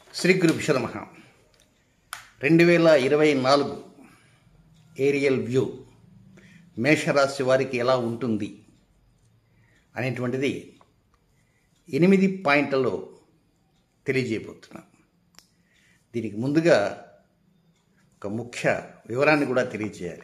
శ్రీ గురుభ్యో నమ రెండు వేల ఇరవై నాలుగు ఏరియల్ వ్యూ మేషరాశి వారికి ఎలా ఉంటుంది అనేటువంటిది ఎనిమిది పాయింట్లలో తెలియజేయబోతున్నాం దీనికి ముందుగా ఒక ముఖ్య వివరాన్ని కూడా తెలియజేయాలి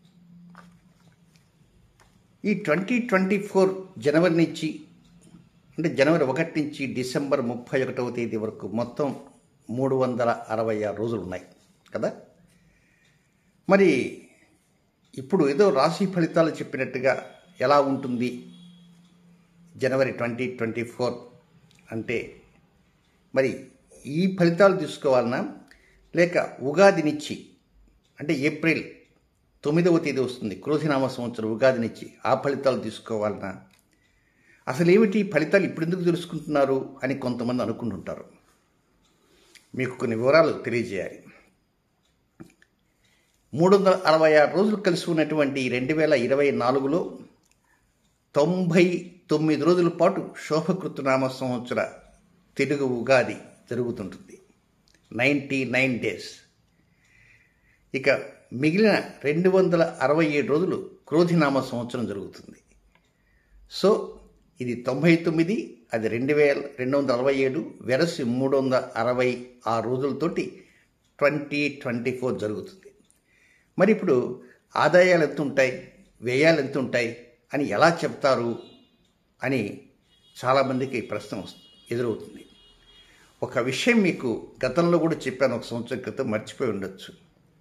ఈ ట్వంటీ ట్వంటీ ఫోర్ జనవరి నుంచి అంటే జనవరి ఒకటి నుంచి డిసెంబర్ ముప్పై ఒకటవ తేదీ వరకు మొత్తం మూడు వందల అరవై ఆరు రోజులు ఉన్నాయి కదా మరి ఇప్పుడు ఏదో రాశి ఫలితాలు చెప్పినట్టుగా ఎలా ఉంటుంది జనవరి ట్వంటీ ట్వంటీ ఫోర్ అంటే మరి ఈ ఫలితాలు తీసుకోవాలన్నా లేక ఉగాది నుంచి అంటే ఏప్రిల్ తొమ్మిదవ తేదీ వస్తుంది క్రోధినామ సంవత్సరం ఉగాది నుంచి ఆ ఫలితాలు తీసుకోవాలన్నా అసలు ఏమిటి ఫలితాలు ఇప్పుడు ఎందుకు తెలుసుకుంటున్నారు అని కొంతమంది అనుకుంటుంటారు మీకు కొన్ని వివరాలు తెలియజేయాలి మూడు వందల అరవై ఆరు రోజులు కలిసి ఉన్నటువంటి రెండు వేల ఇరవై నాలుగులో తొంభై తొమ్మిది రోజుల పాటు శోభకృతనామ సంవత్సర తెలుగు ఉగాది జరుగుతుంటుంది నైంటీ నైన్ డేస్ ఇక మిగిలిన రెండు వందల అరవై ఏడు రోజులు క్రోధినామ సంవత్సరం జరుగుతుంది సో ఇది తొంభై తొమ్మిది అది రెండు వేల రెండు వందల అరవై ఏడు వెరసి మూడు వందల అరవై ఆరు రోజులతోటి ట్వంటీ ట్వంటీ ఫోర్ జరుగుతుంది మరి ఇప్పుడు ఆదాయాలు ఎంత ఉంటాయి వ్యయాలు ఎంత ఉంటాయి అని ఎలా చెప్తారు అని చాలామందికి ప్రశ్న వస్తుంది ఎదురవుతుంది ఒక విషయం మీకు గతంలో కూడా చెప్పాను ఒక సంవత్సరం క్రితం మర్చిపోయి ఉండొచ్చు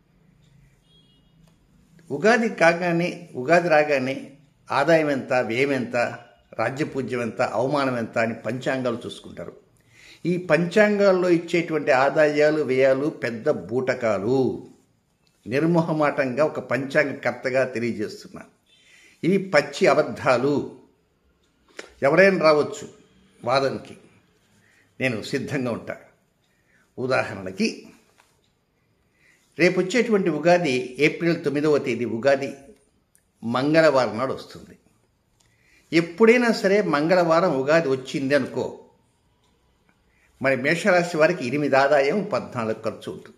ఉగాది కాగానే ఉగాది రాగానే ఆదాయం ఎంత వ్యయం ఎంత రాజ్యపూజ్యం ఎంత అవమానం ఎంత అని పంచాంగాలు చూసుకుంటారు ఈ పంచాంగాల్లో ఇచ్చేటువంటి ఆదాయాలు వ్యయాలు పెద్ద బూటకాలు నిర్మోహమాటంగా ఒక పంచాంగకర్తగా తెలియజేస్తున్నా ఇవి పచ్చి అబద్ధాలు ఎవరైనా రావచ్చు వాదనకి నేను సిద్ధంగా ఉంటా ఉదాహరణకి రేపు వచ్చేటువంటి ఉగాది ఏప్రిల్ తొమ్మిదవ తేదీ ఉగాది మంగళవారం నాడు వస్తుంది ఎప్పుడైనా సరే మంగళవారం ఉగాది వచ్చింది అనుకో మరి మేషరాశి వారికి ఎనిమిది ఆదాయం పద్నాలుగు ఖర్చు ఉంటుంది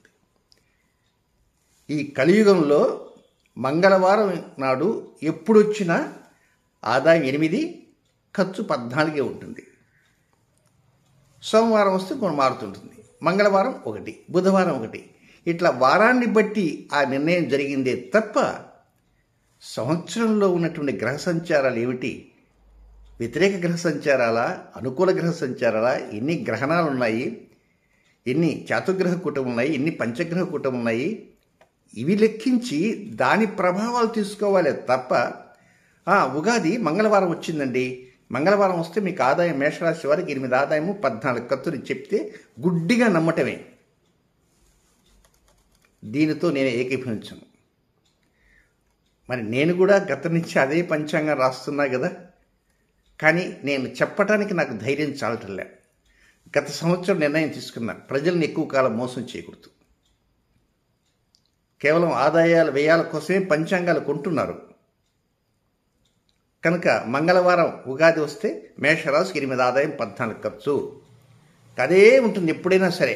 ఈ కలియుగంలో మంగళవారం నాడు ఎప్పుడు వచ్చినా ఆదాయం ఎనిమిది ఖర్చు పద్నాలుగే ఉంటుంది సోమవారం వస్తే కొన్ని మారుతుంటుంది మంగళవారం ఒకటి బుధవారం ఒకటి ఇట్లా వారాన్ని బట్టి ఆ నిర్ణయం జరిగిందే తప్ప సంవత్సరంలో ఉన్నటువంటి గ్రహ సంచారాలు ఏమిటి వ్యతిరేక గ్రహ సంచారాలా అనుకూల గ్రహ సంచారాలా ఎన్ని గ్రహణాలు ఉన్నాయి ఎన్ని చాతుగ్రహ కూటం ఉన్నాయి ఎన్ని పంచగ్రహ కూటం ఉన్నాయి ఇవి లెక్కించి దాని ప్రభావాలు తీసుకోవాలి తప్ప ఉగాది మంగళవారం వచ్చిందండి మంగళవారం వస్తే మీకు ఆదాయం మేషరాశి వారికి ఎనిమిది ఆదాయము పద్నాలుగు ఖర్చులు చెప్తే గుడ్డిగా నమ్మటమే దీనితో నేను ఏకీభవించను మరి నేను కూడా గత నుంచి అదే పంచాంగం రాస్తున్నా కదా కానీ నేను చెప్పటానికి నాకు ధైర్యం చాలటలే గత సంవత్సరం నిర్ణయం తీసుకున్నా ప్రజల్ని ఎక్కువ కాలం మోసం చేయకూడదు కేవలం ఆదాయాల వ్యయాల కోసమే పంచాంగాలు కొంటున్నారు కనుక మంగళవారం ఉగాది వస్తే మేషరాశికి ఎనిమిది ఆదాయం పద్నాలుగు ఖర్చు అదే ఉంటుంది ఎప్పుడైనా సరే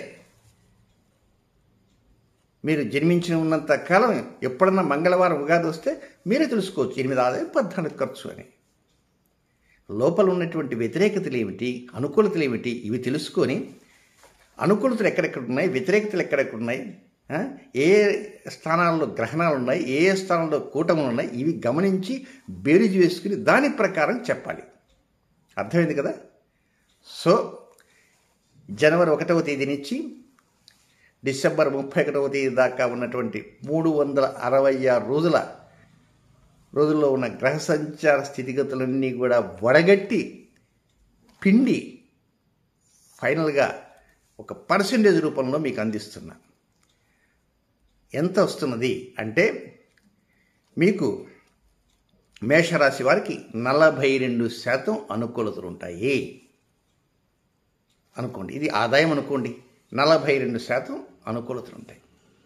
మీరు జన్మించిన ఉన్నంత కాలం ఎప్పుడన్నా మంగళవారం ఉగాది వస్తే మీరే తెలుసుకోవచ్చు ఎనిమిది ఆదాయం పద్నాలుగు ఖర్చు అని లోపల ఉన్నటువంటి వ్యతిరేకతలు ఏమిటి అనుకూలతలు ఏమిటి ఇవి తెలుసుకొని అనుకూలతలు ఎక్కడెక్కడ ఉన్నాయి వ్యతిరేకతలు ఎక్కడెక్కడ ఉన్నాయి ఏ స్థానాల్లో గ్రహణాలు ఉన్నాయి ఏ ఏ స్థానంలో కూటములు ఉన్నాయి ఇవి గమనించి బేరీజు వేసుకుని దాని ప్రకారం చెప్పాలి అర్థమైంది కదా సో జనవరి ఒకటవ తేదీ నుంచి డిసెంబర్ ముప్పై ఒకటవ తేదీ దాకా ఉన్నటువంటి మూడు వందల అరవై ఆరు రోజుల రోజుల్లో ఉన్న గ్రహ సంచార స్థితిగతులన్నీ కూడా వడగట్టి పిండి ఫైనల్గా ఒక పర్సంటేజ్ రూపంలో మీకు అందిస్తున్నా ఎంత వస్తున్నది అంటే మీకు మేషరాశి వారికి నలభై రెండు శాతం అనుకూలతలు ఉంటాయి అనుకోండి ఇది ఆదాయం అనుకోండి నలభై రెండు శాతం అనుకూలతలు ఉంటాయి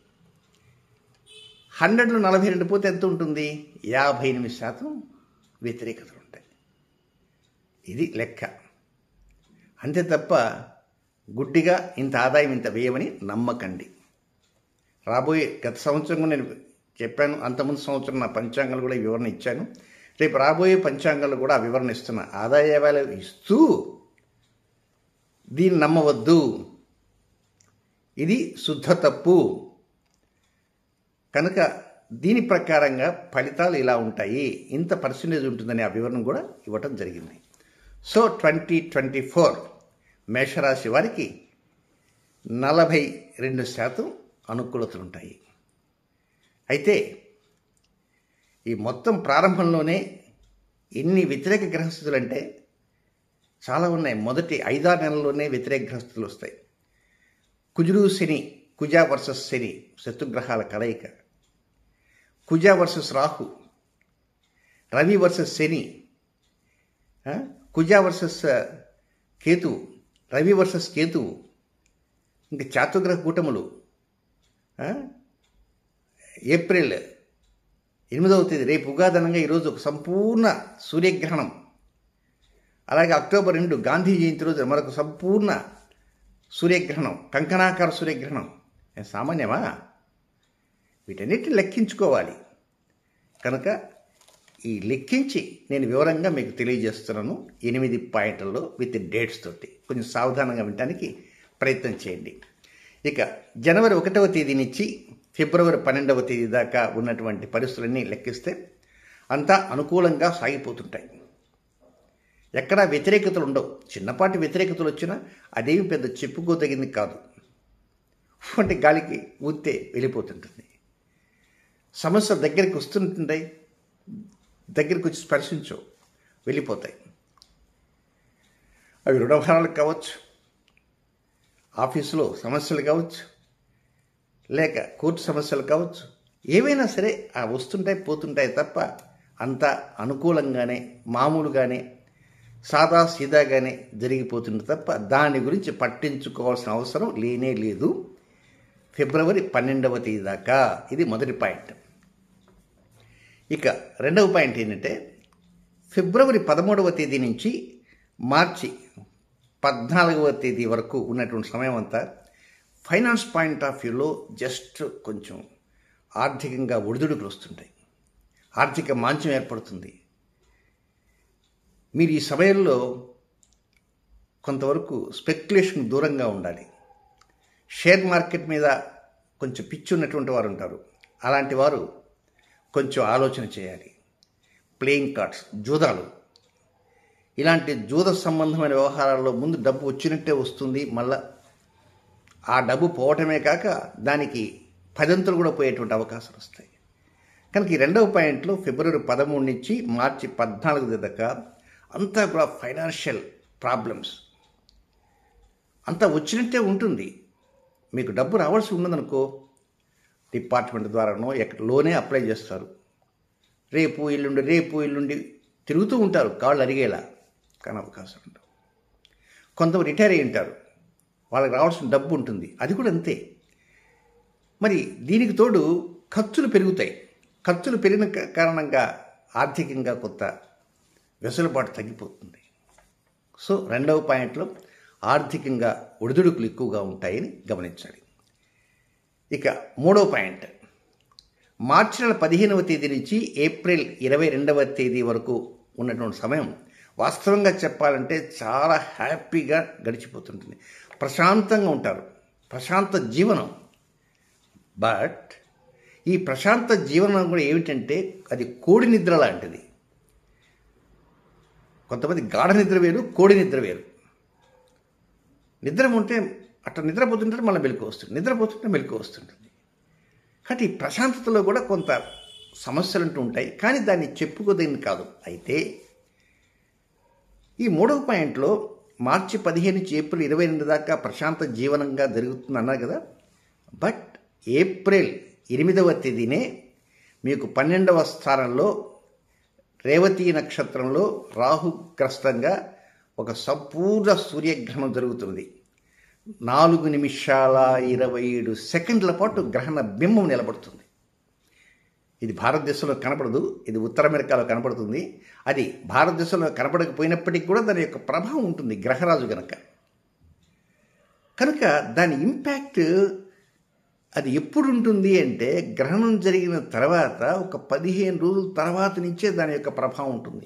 హండ్రెడ్లో నలభై రెండు పోతే ఎంత ఉంటుంది యాభై ఎనిమిది శాతం వ్యతిరేకతలు ఉంటాయి ఇది లెక్క అంతే తప్ప గుడ్డిగా ఇంత ఆదాయం ఇంత వ్యయమని నమ్మకండి రాబోయే గత సంవత్సరం కూడా నేను చెప్పాను అంతకుముందు సంవత్సరం నా పంచాంగాలు కూడా ఈ వివరణ ఇచ్చాను రేపు రాబోయే పంచాంగాలు కూడా ఆ వివరణ ఇస్తున్నా ఆదాయ వ్యయాలు ఇస్తూ దీన్ని నమ్మవద్దు ఇది శుద్ధ తప్పు కనుక దీని ప్రకారంగా ఫలితాలు ఇలా ఉంటాయి ఇంత పర్సంటేజ్ ఉంటుందని ఆ వివరణ కూడా ఇవ్వటం జరిగింది సో ట్వంటీ ట్వంటీ ఫోర్ మేషరాశి వారికి నలభై రెండు శాతం అనుకూలతలు ఉంటాయి అయితే ఈ మొత్తం ప్రారంభంలోనే ఎన్ని వ్యతిరేక గ్రహస్థితులు అంటే చాలా ఉన్నాయి మొదటి ఐదారు నెలల్లోనే వ్యతిరేక గ్రహస్థితులు వస్తాయి కుజుడు శని కుజ వర్సెస్ శని శత్రుగ్రహాల కలయిక కుజ వర్సెస్ రాహు రవి వర్సెస్ శని ఆ, కుజ వర్సెస్ కేతువు రవి వర్సెస్ కేతువు ఇంకా చాతుగ్రహ కూటములు ఆ, ఏప్రిల్ ఎనిమిదవ తేదీ రేపు ఉగాదనంగా ఈరోజు ఒక సంపూర్ణ సూర్యగ్రహణం అలాగే అక్టోబర్ రెండు గాంధీ జయంతి రోజు మరొక సంపూర్ణ సూర్యగ్రహణం కంకణాకార సూర్యగ్రహణం ఏ సామాన్యమా వీటన్నిటిని లెక్కించుకోవాలి కనుక ఈ లెక్కించి నేను వివరంగా మీకు తెలియజేస్తున్నాను ఎనిమిది పాయింట్లలో విత్ డేట్స్ తోటి కొంచెం సావధానంగా వినడానికి ప్రయత్నం చేయండి ఇక జనవరి ఒకటవ తేదీ నుంచి ఫిబ్రవరి పన్నెండవ తేదీ దాకా ఉన్నటువంటి పరిస్థితులన్నీ లెక్కిస్తే అంతా అనుకూలంగా సాగిపోతుంటాయి ఎక్కడా వ్యతిరేకతలు ఉండవు చిన్నపాటి వ్యతిరేకతలు వచ్చినా అదేమి పెద్ద చెప్పుకోదగింది కాదు అంటే గాలికి ఊతే వెళ్ళిపోతుంటుంది సమస్య దగ్గరికి వస్తుంటాయి దగ్గరికి వచ్చి స్పర్శించవు వెళ్ళిపోతాయి అవి రుణభారాలు కావచ్చు ఆఫీసులో సమస్యలు కావచ్చు లేక కోర్టు సమస్యలు కావచ్చు ఏవైనా సరే ఆ వస్తుంటాయి పోతుంటాయి తప్ప అంత అనుకూలంగానే మామూలుగానే సాదా సీదాగానే జరిగిపోతుంది తప్ప దాని గురించి పట్టించుకోవాల్సిన అవసరం లేనే లేదు ఫిబ్రవరి పన్నెండవ తేదీ దాకా ఇది మొదటి పాయింట్ ఇక రెండవ పాయింట్ ఏంటంటే ఫిబ్రవరి పదమూడవ తేదీ నుంచి మార్చి పద్నాలుగవ తేదీ వరకు ఉన్నటువంటి సమయం అంతా ఫైనాన్స్ పాయింట్ ఆఫ్ వ్యూలో జస్ట్ కొంచెం ఆర్థికంగా ఒడిదుడుకులు వస్తుంటాయి ఆర్థిక మాంద్యం ఏర్పడుతుంది మీరు ఈ సమయంలో కొంతవరకు స్పెక్యులేషన్ దూరంగా ఉండాలి షేర్ మార్కెట్ మీద కొంచెం పిచ్చి ఉన్నటువంటి వారు ఉంటారు అలాంటి వారు కొంచెం ఆలోచన చేయాలి ప్లేయింగ్ కార్డ్స్ జూదాలు ఇలాంటి జూద సంబంధమైన వ్యవహారాల్లో ముందు డబ్బు వచ్చినట్టే వస్తుంది మళ్ళా ఆ డబ్బు పోవటమే కాక దానికి పదంతులు కూడా పోయేటువంటి అవకాశాలు వస్తాయి కనుక ఈ రెండవ పాయింట్లో ఫిబ్రవరి పదమూడు నుంచి మార్చి పద్నాలుగు దాకా అంతా కూడా ఫైనాన్షియల్ ప్రాబ్లమ్స్ అంతా వచ్చినట్టే ఉంటుంది మీకు డబ్బు రావాల్సి ఉన్నదనుకో డిపార్ట్మెంట్ ద్వారానో ఎక్కడ లోనే అప్లై చేస్తారు రేపు ఎల్లుండి రేపు ఎల్లుండి తిరుగుతూ ఉంటారు కాళ్ళు అరిగేలా కానీ అవకాశం ఉండవు కొంతమంది రిటైర్ అయి ఉంటారు వాళ్ళకి రావాల్సిన డబ్బు ఉంటుంది అది కూడా అంతే మరి దీనికి తోడు ఖర్చులు పెరుగుతాయి ఖర్చులు పెరిగిన క- కారణంగా ఆర్థికంగా కొత్త వెసులుబాటు తగ్గిపోతుంది సో రెండవ పాయింట్లో ఆర్థికంగా ఒడిదుడుకులు ఎక్కువగా ఉంటాయని గమనించాలి ఇక మూడవ పాయింట్ మార్చి నెల పదిహేనవ తేదీ నుంచి ఏప్రిల్ ఇరవై రెండవ తేదీ వరకు ఉన్నటువంటి సమయం వాస్తవంగా చెప్పాలంటే చాలా హ్యాపీగా గడిచిపోతుంటుంది ప్రశాంతంగా ఉంటారు ప్రశాంత జీవనం బట్ ఈ ప్రశాంత జీవనం కూడా ఏమిటంటే అది కోడి నిద్ర లాంటిది కొంతమంది గాఢ నిద్ర వేరు కోడి నిద్ర వేరు నిద్ర ఉంటే అట్లా నిద్రపోతుంటే మళ్ళీ మెలకు వస్తుంది నిద్రపోతుంటే మెలకు వస్తుంటుంది కాబట్టి ఈ ప్రశాంతతలో కూడా కొంత సమస్యలు అంటూ ఉంటాయి కానీ దాన్ని చెప్పుకోదగింది కాదు అయితే ఈ మూడవ పాయింట్లో మార్చి పదిహేను నుంచి ఏప్రిల్ ఇరవై రెండు దాకా ప్రశాంత జీవనంగా జరుగుతుంది అన్నారు కదా బట్ ఏప్రిల్ ఎనిమిదవ తేదీనే మీకు పన్నెండవ స్థానంలో రేవతి నక్షత్రంలో రాహుగ్రస్తంగా ఒక సంపూర్ణ సూర్యగ్రహణం జరుగుతుంది నాలుగు నిమిషాల ఇరవై ఏడు సెకండ్ల పాటు గ్రహణ బింబం నిలబడుతుంది ఇది భారతదేశంలో కనపడదు ఇది ఉత్తర అమెరికాలో కనపడుతుంది అది భారతదేశంలో కనపడకపోయినప్పటికీ కూడా దాని యొక్క ప్రభావం ఉంటుంది గ్రహరాజు గనక కనుక దాని ఇంపాక్ట్ అది ఎప్పుడు ఉంటుంది అంటే గ్రహణం జరిగిన తర్వాత ఒక పదిహేను రోజుల తర్వాత నుంచే దాని యొక్క ప్రభావం ఉంటుంది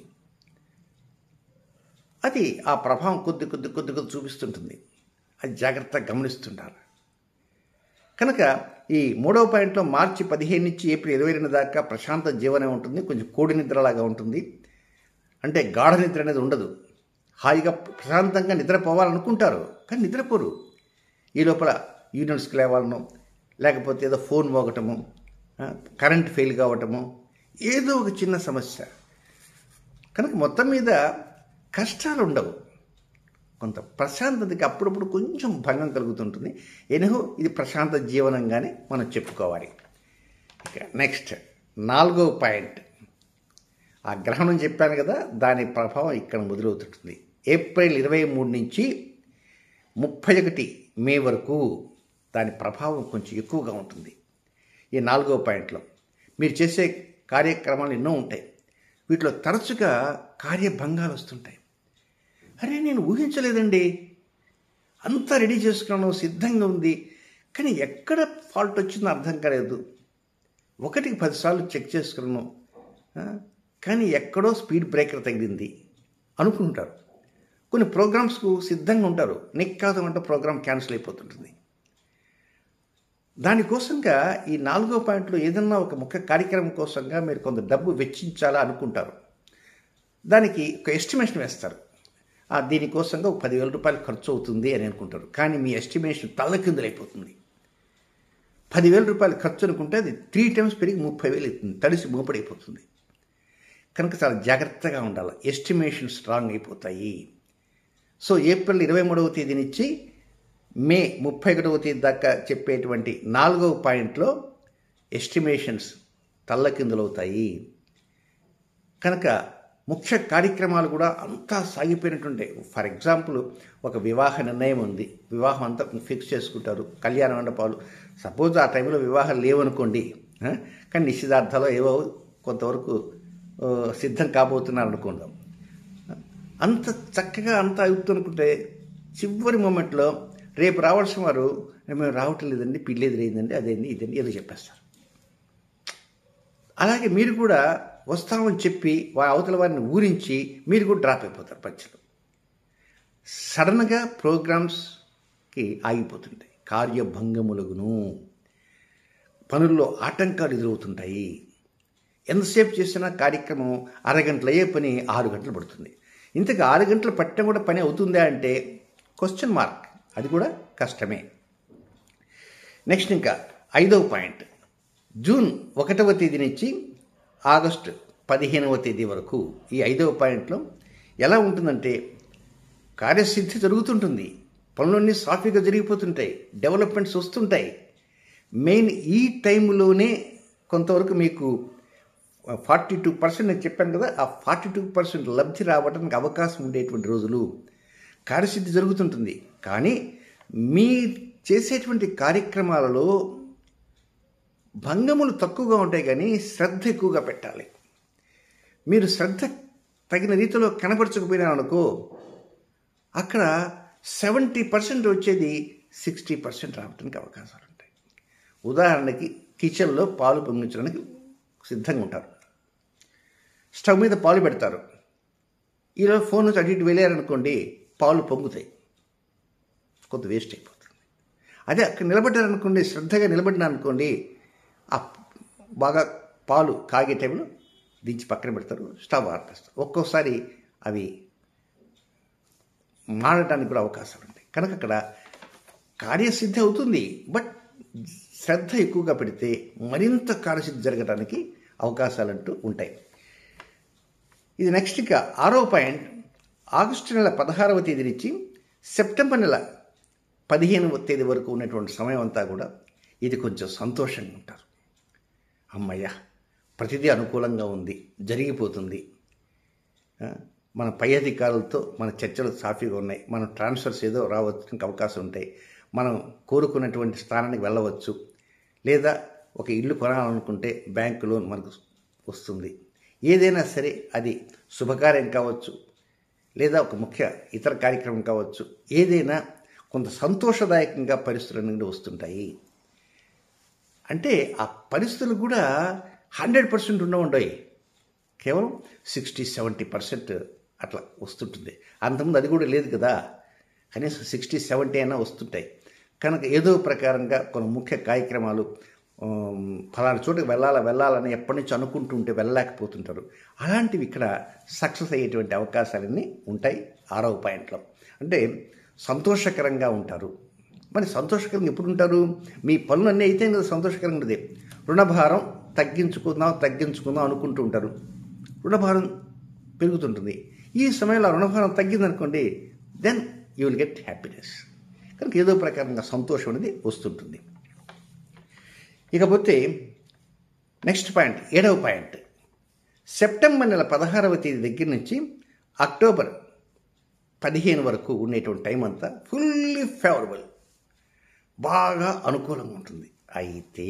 అది ఆ ప్రభావం కొద్ది కొద్ది కొద్ది కొద్ది చూపిస్తుంటుంది అది జాగ్రత్తగా గమనిస్తుంటారు కనుక ఈ మూడవ పాయింట్లో మార్చి పదిహేను నుంచి ఏప్రిల్ ఇరవై రెండు దాకా ప్రశాంత జీవనం ఉంటుంది కొంచెం కోడి నిద్రలాగా ఉంటుంది అంటే గాఢ నిద్ర అనేది ఉండదు హాయిగా ప్రశాంతంగా నిద్రపోవాలనుకుంటారు కానీ నిద్రపోరు ఈ లోపల యూనిట్స్కి లేవాలనో లేకపోతే ఏదో ఫోన్ మోగటము కరెంట్ ఫెయిల్ కావటము ఏదో ఒక చిన్న సమస్య కనుక మొత్తం మీద కష్టాలు ఉండవు కొంత ప్రశాంతతకి అప్పుడప్పుడు కొంచెం భంగం కలుగుతుంటుంది ఎనిహో ఇది ప్రశాంత జీవనంగానే మనం చెప్పుకోవాలి ఇక నెక్స్ట్ నాలుగో పాయింట్ ఆ గ్రహణం చెప్పాను కదా దాని ప్రభావం ఇక్కడ మొదలవుతుంటుంది ఏప్రిల్ ఇరవై మూడు నుంచి ముప్పై ఒకటి మే వరకు దాని ప్రభావం కొంచెం ఎక్కువగా ఉంటుంది ఈ నాలుగో పాయింట్లో మీరు చేసే కార్యక్రమాలు ఎన్నో ఉంటాయి వీటిలో తరచుగా కార్యభంగాలు వస్తుంటాయి అరే నేను ఊహించలేదండి అంతా రెడీ చేసుకున్నాను సిద్ధంగా ఉంది కానీ ఎక్కడ ఫాల్ట్ వచ్చిందో అర్థం కాలేదు ఒకటికి పదిసార్లు చెక్ చేసుకున్నాను కానీ ఎక్కడో స్పీడ్ బ్రేకర్ తగిలింది అనుకుంటారు కొన్ని ప్రోగ్రామ్స్కు సిద్ధంగా ఉంటారు నెక్ కాదు అంటే ప్రోగ్రామ్ క్యాన్సిల్ అయిపోతుంటుంది దానికోసంగా ఈ నాలుగో పాయింట్లో ఏదన్నా ఒక ముఖ్య కార్యక్రమం కోసంగా మీరు కొంత డబ్బు వెచ్చించాలా అనుకుంటారు దానికి ఒక ఎస్టిమేషన్ వేస్తారు దీనికోసంగా ఒక పదివేల రూపాయలు ఖర్చు అవుతుంది అని అనుకుంటారు కానీ మీ ఎస్టిమేషన్ తల్లకిందులైపోతుంది పదివేల రూపాయలు ఖర్చు అనుకుంటే అది త్రీ టైమ్స్ పెరిగి ముప్పై వేలు అవుతుంది తడిసి మూపడైపోతుంది కనుక చాలా జాగ్రత్తగా ఉండాలి ఎస్టిమేషన్ స్ట్రాంగ్ అయిపోతాయి సో ఏప్రిల్ ఇరవై మూడవ తేదీ నుంచి మే ముప్పై ఒకటవ తేదీ దాకా చెప్పేటువంటి నాలుగవ పాయింట్లో ఎస్టిమేషన్స్ తల్లకిందులవుతాయి కనుక ముఖ్య కార్యక్రమాలు కూడా అంతా సాగిపోయినట్టుంటాయి ఫర్ ఎగ్జాంపుల్ ఒక వివాహ నిర్ణయం ఉంది వివాహం అంతా ఫిక్స్ చేసుకుంటారు కళ్యాణ మండపాలు సపోజ్ ఆ టైంలో వివాహాలు లేవనుకోండి కానీ నిశ్చితార్థాలు ఏవో కొంతవరకు సిద్ధం కాబోతున్నారు అనుకుందాం అంత చక్కగా అంత అవుతుందనుకుంటే చివరి మూమెంట్లో రేపు రావాల్సిన వారు మేము రావటం లేదండి పిల్లి ఎదురైందండి అదేంది ఇదండి ఏదో చెప్పేస్తారు అలాగే మీరు కూడా వస్తామని చెప్పి వా అవతల వారిని ఊరించి మీరు కూడా డ్రాప్ అయిపోతారు పచ్చలు సడన్గా ప్రోగ్రామ్స్కి ఆగిపోతుంటాయి కార్యభంగములుగును పనుల్లో ఆటంకాలు ఎదురవుతుంటాయి ఎంతసేపు చేసినా కార్యక్రమం అరగంటలు అయ్యే పని ఆరు గంటలు పడుతుంది ఇంతకు ఆరు గంటలు పట్టడం కూడా పని అవుతుందా అంటే క్వశ్చన్ మార్క్ అది కూడా కష్టమే నెక్స్ట్ ఇంకా ఐదవ పాయింట్ జూన్ ఒకటవ తేదీ నుంచి ఆగస్టు పదిహేనవ తేదీ వరకు ఈ ఐదవ పాయింట్లో ఎలా ఉంటుందంటే కార్యసిద్ధి జరుగుతుంటుంది పనులన్నీ సాఫీగా జరిగిపోతుంటాయి డెవలప్మెంట్స్ వస్తుంటాయి మెయిన్ ఈ టైంలోనే కొంతవరకు మీకు ఫార్టీ టూ పర్సెంట్ నేను చెప్పాను కదా ఆ ఫార్టీ టూ పర్సెంట్ లబ్ధి రావడానికి అవకాశం ఉండేటువంటి రోజులు కార్యసిద్ధి జరుగుతుంటుంది కానీ మీ చేసేటువంటి కార్యక్రమాలలో భంగములు తక్కువగా ఉంటాయి కానీ శ్రద్ధ ఎక్కువగా పెట్టాలి మీరు శ్రద్ధ తగిన రీతిలో కనపరచకపోయినారనుకో అక్కడ సెవెంటీ పర్సెంట్ వచ్చేది సిక్స్టీ పర్సెంట్ రావడానికి అవకాశాలు ఉంటాయి ఉదాహరణకి కిచెన్లో పాలు పొంగించడానికి సిద్ధంగా ఉంటారు స్టవ్ మీద పాలు పెడతారు ఈరోజు ఫోన్ నుంచి అటు ఇటు వెళ్ళారనుకోండి పాలు పొంగుతాయి కొంత వేస్ట్ అయిపోతుంది అదే అక్కడ నిలబడ్డారనుకోండి శ్రద్ధగా నిలబడినా అనుకోండి ఆ బాగా పాలు కాగే టైంలో దించి పక్కన పెడతారు స్టవ్ ఆర్పేస్తారు ఒక్కోసారి అవి మారడానికి కూడా అవకాశాలు ఉంటాయి కనుక అక్కడ కార్యసిద్ధి అవుతుంది బట్ శ్రద్ధ ఎక్కువగా పెడితే మరింత కార్యసిద్ధి జరగడానికి అవకాశాలంటూ ఉంటాయి ఇది నెక్స్ట్ ఇక ఆరో పాయింట్ ఆగస్టు నెల పదహారవ తేదీ నుంచి సెప్టెంబర్ నెల పదిహేనవ తేదీ వరకు ఉన్నటువంటి సమయం అంతా కూడా ఇది కొంచెం సంతోషంగా ఉంటారు అమ్మయ్య ప్రతిదీ అనుకూలంగా ఉంది జరిగిపోతుంది మన పై అధికారులతో మన చర్చలు సాఫీగా ఉన్నాయి మనం ట్రాన్స్ఫర్స్ ఏదో రావడానికి అవకాశం ఉంటాయి మనం కోరుకున్నటువంటి స్థానానికి వెళ్ళవచ్చు లేదా ఒక ఇల్లు కొనాలనుకుంటే బ్యాంకు లోన్ మనకు వస్తుంది ఏదైనా సరే అది శుభకార్యం కావచ్చు లేదా ఒక ముఖ్య ఇతర కార్యక్రమం కావచ్చు ఏదైనా కొంత సంతోషదాయకంగా పరిస్థితులు నుండి వస్తుంటాయి అంటే ఆ పరిస్థితులు కూడా హండ్రెడ్ పర్సెంట్ ఉండవు ఉండవు కేవలం సిక్స్టీ సెవెంటీ పర్సెంట్ అట్లా వస్తుంటుంది అంతకుముందు అది కూడా లేదు కదా కనీసం సిక్స్టీ సెవెంటీ అయినా వస్తుంటాయి కనుక ఏదో ప్రకారంగా కొన్ని ముఖ్య కార్యక్రమాలు ఆమ్, ఫలానా చోటుకి వెళ్ళాలా వెళ్ళాలని ఎప్పటి నుంచి అనుకుంటూ ఉంటే వెళ్ళలేకపోతుంటారు అలాంటివి ఇక్కడ సక్సెస్ అయ్యేటువంటి అవకాశాలన్నీ ఉంటాయి ఆరవ పాయింట్లో అంటే సంతోషకరంగా ఉంటారు మరి సంతోషకరంగా ఎప్పుడు ఉంటారు మీ పనులు అన్నీ అయితే కదా సంతోషకరంగా ఉంటుంది రుణభారం తగ్గించుకుందాం తగ్గించుకుందాం అనుకుంటూ ఉంటారు రుణభారం పెరుగుతుంటుంది ఈ సమయంలో ఆ రుణభారం తగ్గిందనుకోండి then you will get happiness కనుక ఏదో ప్రకారంగా సంతోషం అనేది వస్తుంటుంది ఇకపోతే నెక్స్ట్ పాయింట్ ఏడవ పాయింట్ సెప్టెంబర్ నెల పదహారవ తేదీ దగ్గర నుంచి అక్టోబర్ పదిహేను వరకు ఉండేటువంటి టైం అంతా ఫుల్లీ ఫేవరబుల్ బాగా అనుకూలంగా ఉంటుంది అయితే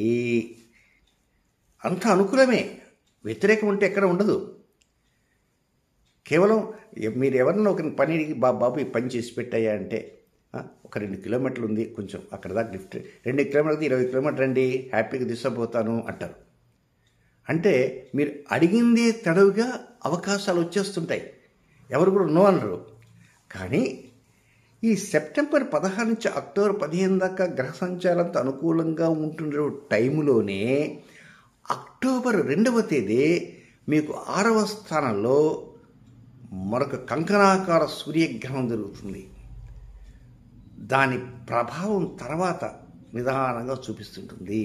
అంత అనుకూలమే వ్యతిరేకం ఉంటే ఎక్కడ ఉండదు కేవలం ఎ- మీరు ఎవరినో ఒక పని బా బాబు ఈ పని చేసి పెట్టాయా అంటే ఆ, ఒక రెండు కిలోమీటర్లు ఉంది కొంచెం అక్కడ దాకా లిఫ్ట్ రెండు కిలోమీటర్లు ఇరవై కిలోమీటర్ రండి హ్యాపీగా తీసుకుపోతాను అంటారు అంటే మీరు అడిగిందే తడవుగా అవకాశాలు వచ్చేస్తుంటాయి ఎవరు కూడా నో అనరు కానీ ఈ సెప్టెంబర్ పదహారు నుంచి అక్టోబర్ పదిహేను దాకా గ్రహ సంచారంతో అనుకూలంగా ఉంటున్న టైంలోనే అక్టోబర్ రెండవ తేదీ మీకు ఆరవ స్థానంలో మరొక కంకణాకార సూర్యగ్రహణం జరుగుతుంది దాని ప్రభావం తర్వాత నిదానంగా చూపిస్తుంటుంది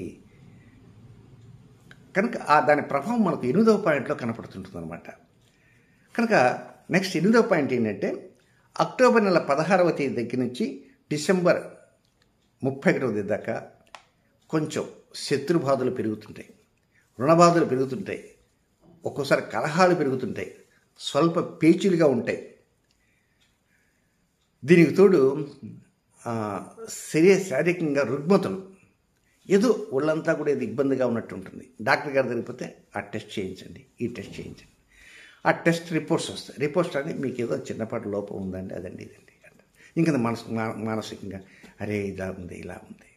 కనుక ఆ దాని ప్రభావం మనకు ఎనిమిదవ పాయింట్లో కనపడుతుంటుంది అనమాట కనుక నెక్స్ట్ ఎనిమిదవ పాయింట్ ఏంటంటే అక్టోబర్ నెల పదహారవ తేదీ దగ్గర నుంచి డిసెంబర్ ముప్పై ఒకటవ తేదీ దాకా కొంచెం శత్రుబాధలు పెరుగుతుంటాయి రుణబాధలు పెరుగుతుంటాయి ఒక్కోసారి కలహాలు పెరుగుతుంటాయి స్వల్ప పేచీలుగా ఉంటాయి దీనికి తోడు ఆ, శరీర శారీరకంగా రుగ్మతలు ఏదో ఒళ్ళంతా కూడా ఏదో ఇబ్బందిగా ఉన్నట్టు ఉంటుంది డాక్టర్ గారు దగ్గరిపోతే ఆ టెస్ట్ చేయించండి ఈ టెస్ట్ చేయించండి ఆ టెస్ట్ రిపోర్ట్స్ వస్తాయి రిపోర్ట్స్ అంటే మీకు ఏదో చిన్నపాటి లోపం ఉందండి అదండి ఇదండి అంటారు ఇంకా మనసు మా- మానసికంగా అరే ఇలా ఉంది ఇలా ఉంది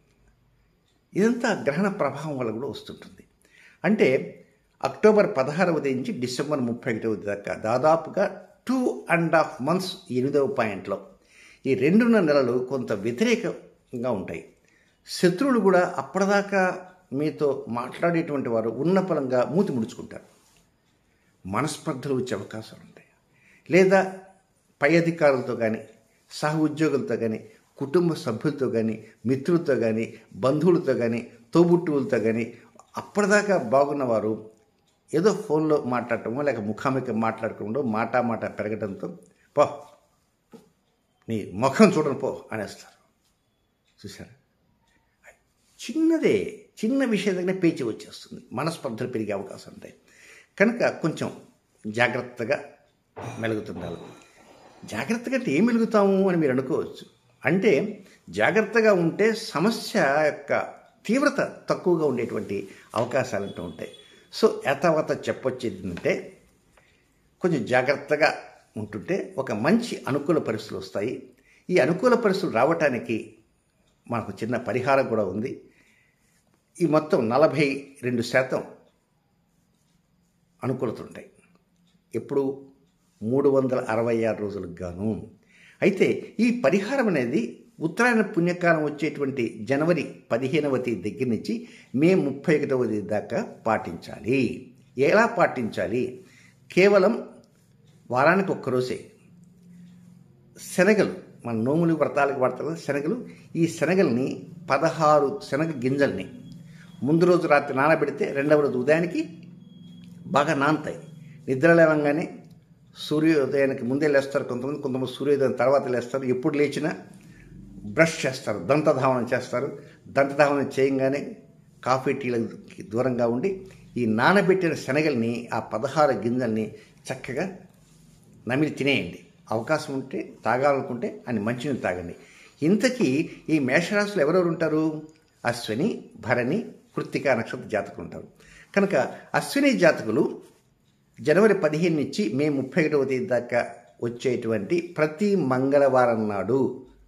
ఇదంతా గ్రహణ ప్రభావం వల్ల కూడా వస్తుంటుంది అంటే అక్టోబర్ పదహారవ తేదీ నుంచి డిసెంబర్ ముప్పై ఒకటవ దాకా దాదాపుగా టూ అండ్ హాఫ్ మంత్స్ ఎనిమిదవ పాయింట్లో ఈ రెండున్నర నెలలు కొంత వ్యతిరేకంగా ఉంటాయి శత్రువులు కూడా అప్పటిదాకా మీతో మాట్లాడేటువంటి వారు ఉన్న పలంగా మూతి ముడుచుకుంటారు మనస్పర్ధలు వచ్చే అవకాశాలు ఉంటాయి లేదా పై అధికారులతో కానీ సహ ఉద్యోగులతో కానీ కుటుంబ సభ్యులతో కానీ మిత్రులతో కానీ బంధువులతో కానీ తోబుట్టువులతో కానీ అప్పటిదాకా బాగున్నవారు ఏదో ఫోన్లో మాట్లాడటమో లేక ముఖాముఖి మాట్లాడుకోవడో మాట మాట పెరగడంతో పో నీ ముఖం చూడను పో అనేస్తారు చూసారా చిన్నదే చిన్న విషయం దగ్గర పేచి వచ్చేస్తుంది మనస్పర్ధలు పెరిగే అవకాశం ఉంటాయి కనుక కొంచెం జాగ్రత్తగా మెలుగుతుండాలి జాగ్రత్తగా అంటే ఏం మెలుగుతాము అని మీరు అనుకోవచ్చు అంటే జాగ్రత్తగా ఉంటే సమస్య యొక్క తీవ్రత తక్కువగా ఉండేటువంటి అవకాశాలు అంటూ ఉంటాయి సో యథావత చెప్పొచ్చేది ఏంటంటే కొంచెం జాగ్రత్తగా ఉంటుంటే ఒక మంచి అనుకూల పరిస్థితులు వస్తాయి ఈ అనుకూల పరిస్థితులు రావటానికి మనకు చిన్న పరిహారం కూడా ఉంది ఈ మొత్తం నలభై రెండు శాతం అనుకూలతలు ఉంటాయి ఎప్పుడు మూడు వందల అరవై ఆరు రోజులకు గాను అయితే ఈ పరిహారం అనేది ఉత్తరాయణ పుణ్యకాలం వచ్చేటువంటి జనవరి పదిహేనవ తేదీ దగ్గర నుంచి మే ముప్పై ఒకటవ తేదీ దాకా పాటించాలి ఎలా పాటించాలి కేవలం వారానికి ఒక్కరోజే శనగలు మన నోములు వ్రతాలకు వాడతారు కదా శనగలు ఈ శనగల్ని పదహారు శనగ గింజల్ని ముందు రోజు రాత్రి నానబెడితే రెండవ రోజు ఉదయానికి బాగా నానుతాయి నిద్ర లేవంగానే సూర్యోదయానికి ముందే లేస్తారు కొంతమంది కొంతమంది సూర్యోదయం తర్వాత లేస్తారు ఎప్పుడు లేచినా బ్రష్ చేస్తారు దంతధావనం చేస్తారు దంతధావనం చేయంగానే కాఫీ టీలకు దూరంగా ఉండి ఈ నానబెట్టిన శనగల్ని ఆ పదహారు గింజల్ని చక్కగా నమిలి తినేయండి అవకాశం ఉంటే తాగాలనుకుంటే అని మంచినీళ్ళు తాగండి ఇంతకీ ఈ మేషరాశులు ఎవరెవరు ఉంటారు అశ్విని భరణి కృత్తిక నక్షత్ర జాతకులు ఉంటారు కనుక అశ్విని జాతకులు జనవరి పదిహేను నుంచి మే ముప్పై ఒకటవ తేదీ దాకా వచ్చేటువంటి ప్రతి మంగళవారం నాడు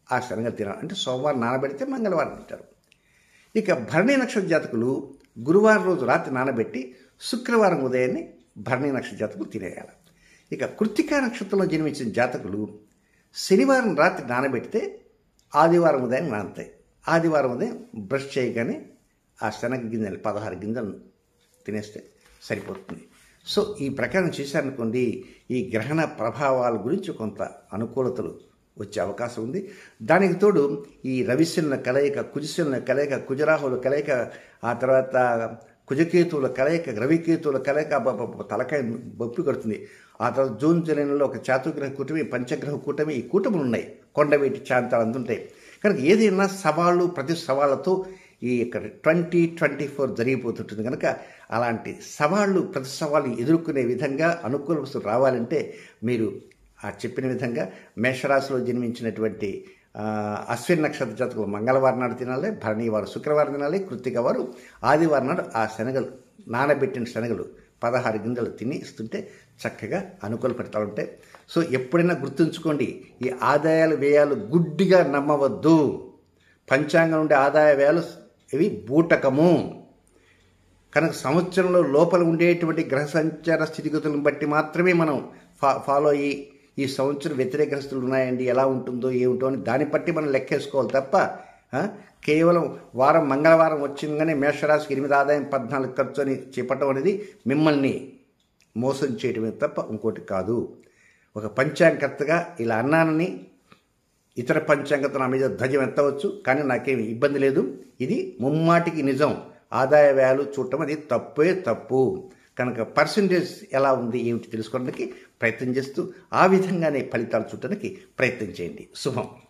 ఆ శనగలు తినాలి అంటే సోమవారం నానబెడితే మంగళవారం తింటారు ఇక భరణి నక్షత్ర జాతకులు గురువారం రోజు రాత్రి నానబెట్టి శుక్రవారం ఉదయాన్నే భరణి నక్షత్ర జాతకులు తినేయాలి ఇక కృత్తికా నక్షత్రంలో జన్మించిన జాతకులు శనివారం రాత్రి నానబెడితే ఆదివారం ఉదయం నానతాయి ఆదివారం ఉదయం బ్రష్ చేయగానే ఆ శనగ గింజలు పదహారు గింజలు తినేస్తే సరిపోతుంది సో ఈ ప్రకారం చేశారనుకోండి ఈ గ్రహణ ప్రభావాల గురించి కొంత అనుకూలతలు వచ్చే అవకాశం ఉంది దానికి తోడు ఈ రవిశనుల కలయిక కుజశనుల కలయిక కుజరాహుల కలయిక ఆ తర్వాత కుజకేతువుల కలయిక రవికేతువుల కలయిక అబ్బబ్బబ్బ తలకాయ బొప్పి కొడుతుంది ఆ తర్వాత జూన్ జూలైలో ఒక చాతుగ్రహ కూటమి పంచగ్రహ కూటమి ఈ కూటములు ఉన్నాయి కొండవీటి చాంతాలు అందుంటాయి కనుక ఏదైనా సవాళ్ళు ప్రతి సవాళ్ళతో ఈ ఇక్కడ ట్వంటీ ట్వంటీ ఫోర్ జరిగిపోతుంటుంది కనుక అలాంటి సవాళ్ళు ప్రతి సవాళ్ళు ఎదుర్కొనే విధంగా అనుకూల వస్తువులు రావాలంటే మీరు ఆ చెప్పిన విధంగా మేషరాశిలో జన్మించినటువంటి ఆ, అశ్విన్ నక్షత్ర జాతకులు మంగళవారం నాడు తినాలి భరణి వారు శుక్రవారం తినాలి కృత్తిక వారు ఆదివారం నాడు ఆ శనగలు నానబెట్టిన శనగలు పదహారు గింజలు తిని ఇస్తుంటే చక్కగా అనుకూల ఫలితాలు ఉంటాయి సో ఎప్పుడైనా గుర్తుంచుకోండి ఈ ఆదాయాలు వ్యయాలు గుడ్డిగా నమ్మవద్దు పంచాంగం ఉండే ఆదాయ వ్యయాలు ఇవి బూటకము కనుక సంవత్సరంలో లోపల ఉండేటువంటి గ్రహ సంచార స్థితిగతులను బట్టి మాత్రమే మనం ఫా ఫాలో అయ్యి ఈ సంవత్సరం వ్యతిరేక గ్రస్తులు ఉన్నాయండి ఎలా ఉంటుందో ఏమిటో అని దాన్ని బట్టి మనం లెక్కేసుకోవాలి తప్ప ఆ, కేవలం వారం మంగళవారం వచ్చిందనే మేషరాశికి ఎనిమిది ఆదాయం పద్నాలుగు ఖర్చు అని చెప్పటం అనేది మిమ్మల్ని మోసం చేయడమే తప్ప ఇంకోటి కాదు ఒక పంచాంగకర్తగా ఇలా అన్నానని ఇతర పంచాంగత నా మీద ధ్వజం ఎత్తవచ్చు కానీ నాకేమి ఇబ్బంది లేదు ఇది ముమ్మాటికి నిజం ఆదాయ వ్యయాలు చూడటం అది తప్పే తప్పు కనుక పర్సంటేజ్ ఎలా ఉంది ఏమిటి తెలుసుకోవడానికి ప్రయత్నం చేస్తూ ఆ విధంగానే ఫలితాలు చూడటానికి ప్రయత్నం చేయండి శుభం